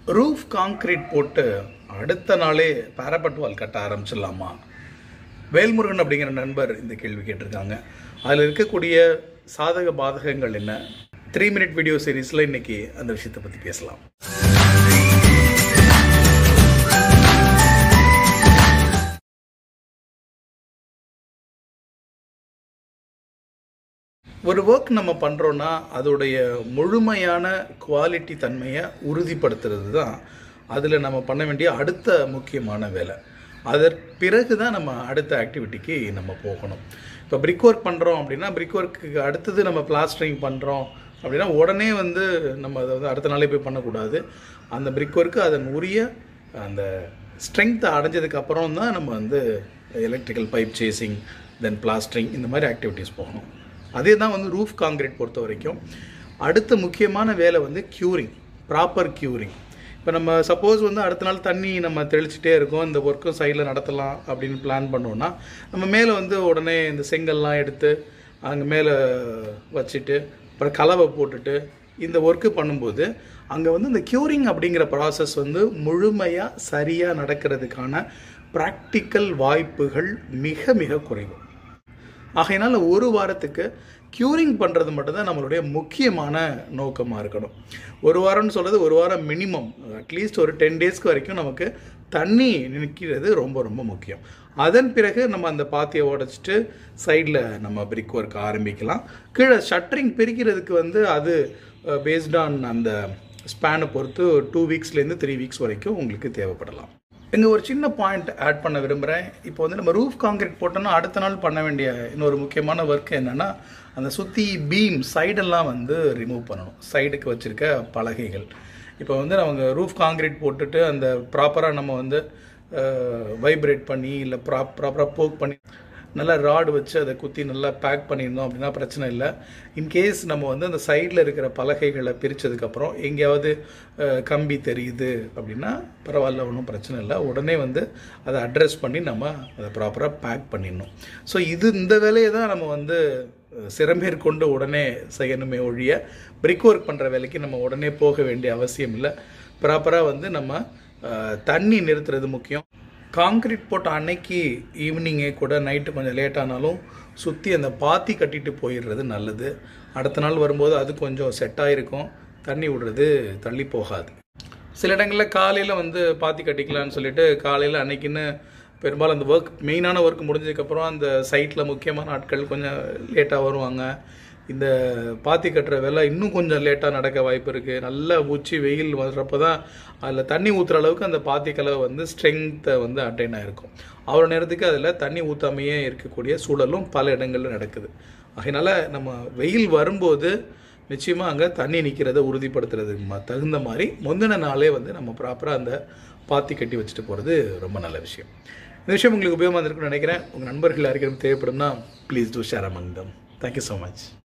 roof concrete போட்டு அடுத்த நாளே பாரபட் வால் கட்ட ஆரம்பிச்சிடலாமா வேல்முருகன் அப்படிங்கிற நண்பர் இந்த கேள்வி கேட்டிருக்காங்க அதில் இருக்கக்கூடிய சாதக பாதகங்கள் என்ன த்ரீ மினிட் வீடியோ சீரீஸில் இன்னைக்கு அந்த விஷயத்தை பற்றி பேசலாம் ஒரு ஒர்க் நம்ம பண்ணுறோன்னா அதோடைய முழுமையான குவாலிட்டி தன்மையை உறுதிப்படுத்துறது தான் அதில் நம்ம பண்ண வேண்டிய அடுத்த முக்கியமான வேலை அதற்கு பிறகு தான் நம்ம அடுத்த ஆக்டிவிட்டிக்கு நம்ம போகணும் இப்போ பிரிக் ஒர்க் பண்ணுறோம் அப்படின்னா பிரிக் ஒர்க்குக்கு அடுத்தது நம்ம பிளாஸ்டரிங் பண்ணுறோம் அப்படின்னா உடனே வந்து நம்ம அதை வந்து அடுத்த நாளே போய் பண்ணக்கூடாது அந்த பிரிக் ஒர்க்கு அதன் உரிய அந்த ஸ்ட்ரென்த்தை அடைஞ்சதுக்கு அப்புறம் தான் நம்ம வந்து electrical pipe chasing then plastering இந்த மாதிரி ஆக்டிவிட்டீஸ் போகணும் அதே தான் வந்து ரூஃப் காங்கிரீட் பொறுத்த வரைக்கும் அடுத்த முக்கியமான வேலை வந்து க்யூரிங் ப்ராப்பர் க்யூரிங் இப்போ நம்ம சப்போஸ் வந்து அடுத்த நாள் தண்ணி நம்ம தெளிச்சிட்டே இருக்கோம் இந்த ஒர்க்கும் சைடில் நடத்தலாம் அப்படின்னு பிளான் பண்ணோன்னா நம்ம மேலே வந்து உடனே இந்த செங்கல்லாம் எடுத்து அங்கே மேலே வச்சுட்டு அப்புறம் கலவை போட்டுட்டு இந்த ஒர்க்கு பண்ணும்போது அங்கே வந்து இந்த க்யூரிங் அப்படிங்கிற ப்ராசஸ் வந்து முழுமையாக சரியாக நடக்கிறதுக்கான ப்ராக்டிக்கல் வாய்ப்புகள் மிக மிக குறைவு ஆகையினால ஒரு வாரத்துக்கு க்யூரிங் பண்ணுறது மட்டும்தான் நம்மளுடைய முக்கியமான நோக்கமாக இருக்கணும் ஒரு வாரம்னு சொல்கிறது ஒரு வாரம் மினிமம் அட்லீஸ்ட் ஒரு டென் டேஸ்க்கு வரைக்கும் நமக்கு தண்ணி நிற்கிறது ரொம்ப ரொம்ப முக்கியம் அதன் பிறகு நம்ம அந்த பாத்தியை உடச்சிட்டு சைடில் நம்ம பிரிக் ஒர்க் ஆரம்பிக்கலாம் கீழே ஷட்டரிங் பிரிக்கிறதுக்கு வந்து அது பேஸ்ட் ஆன் அந்த ஸ்பேனை பொறுத்து டூ வீக்ஸ்லேருந்து த்ரீ வீக்ஸ் வரைக்கும் உங்களுக்கு தேவைப்படலாம் இங்கே ஒரு சின்ன பாயிண்ட் ஆட் பண்ண விரும்புகிறேன் இப்போ வந்து நம்ம ரூஃப் காங்கிரீட் போட்டோம்னா அடுத்த நாள் பண்ண வேண்டிய இன்னொரு முக்கியமான ஒர்க் என்னென்னா அந்த சுற்றி பீம் சைடெல்லாம் வந்து ரிமூவ் பண்ணணும் சைடுக்கு வச்சுருக்க பலகைகள் இப்போ வந்து அவங்க ரூஃப் காங்கிரீட் போட்டுட்டு அந்த ப்ராப்பராக நம்ம வந்து வைப்ரேட் பண்ணி இல்லை ப்ராப் ப்ராப்பராக போக் பண்ணி நல்லா ராடு வச்சு அதை குத்தி நல்லா பேக் பண்ணியிருந்தோம் அப்படின்னா பிரச்சனை இல்லை இன்கேஸ் நம்ம வந்து அந்த சைடில் இருக்கிற பலகைகளை பிரித்ததுக்கப்புறம் எங்கேயாவது கம்பி தெரியுது அப்படின்னா பரவாயில்ல ஒன்றும் பிரச்சனை இல்லை உடனே வந்து அதை அட்ரஸ் பண்ணி நம்ம அதை ப்ராப்பராக பேக் பண்ணிடணும் ஸோ இது இந்த வேலையை தான் நம்ம வந்து சிறமேற்கொண்டு உடனே செய்யணுமே ஒழிய பிரிக் ஒர்க் பண்ணுற வேலைக்கு நம்ம உடனே போக வேண்டிய அவசியம் இல்லை ப்ராப்பராக வந்து நம்ம தண்ணி நிறுத்துறது முக்கியம் காங்க்ரீட் போட்ட அன்னைக்கு ஈவினிங்கே கூட நைட்டு கொஞ்சம் லேட் ஆனாலும் சுற்றி அந்த பாத்தி கட்டிட்டு போயிடுறது நல்லது அடுத்த நாள் வரும்போது அது கொஞ்சம் செட்டாக இருக்கும் தண்ணி விடுறது தள்ளி போகாது சில இடங்களில் காலையில் வந்து பாத்தி கட்டிக்கலான்னு சொல்லிட்டு காலையில் அன்னைக்குன்னு பெரும்பாலும் அந்த ஒர்க் மெயினான ஒர்க் முடிஞ்சதுக்கப்புறம் அந்த சைட்டில் முக்கியமான ஆட்கள் கொஞ்சம் லேட்டாக வருவாங்க இந்த பாத்தி கட்டுற வேலை இன்னும் கொஞ்சம் லேட்டாக நடக்க வாய்ப்பு இருக்குது நல்லா உச்சி வெயில் வர்றப்போ தான் அதில் தண்ணி ஊற்றுற அளவுக்கு அந்த பாத்தி கலவை வந்து ஸ்ட்ரென்த்தை வந்து அட்டைன் ஆகிருக்கும் அவ்வளோ நேரத்துக்கு அதில் தண்ணி ஊற்றாமையே இருக்கக்கூடிய சூழலும் பல இடங்களில் நடக்குது அதனால் நம்ம வெயில் வரும்போது நிச்சயமாக அங்கே தண்ணி நிற்கிறத உறுதிப்படுத்துறதுக்கு தகுந்த மாதிரி முந்தின நாளே வந்து நம்ம ப்ராப்பராக அந்த பாத்தி கட்டி வச்சுட்டு போகிறது ரொம்ப நல்ல விஷயம் இந்த விஷயம் உங்களுக்கு உபயோகமாக இருக்குன்னு நினைக்கிறேன் உங்கள் நண்பர்கள் யாருக்கும் தேவைப்படும்னா please do share among them thank you so much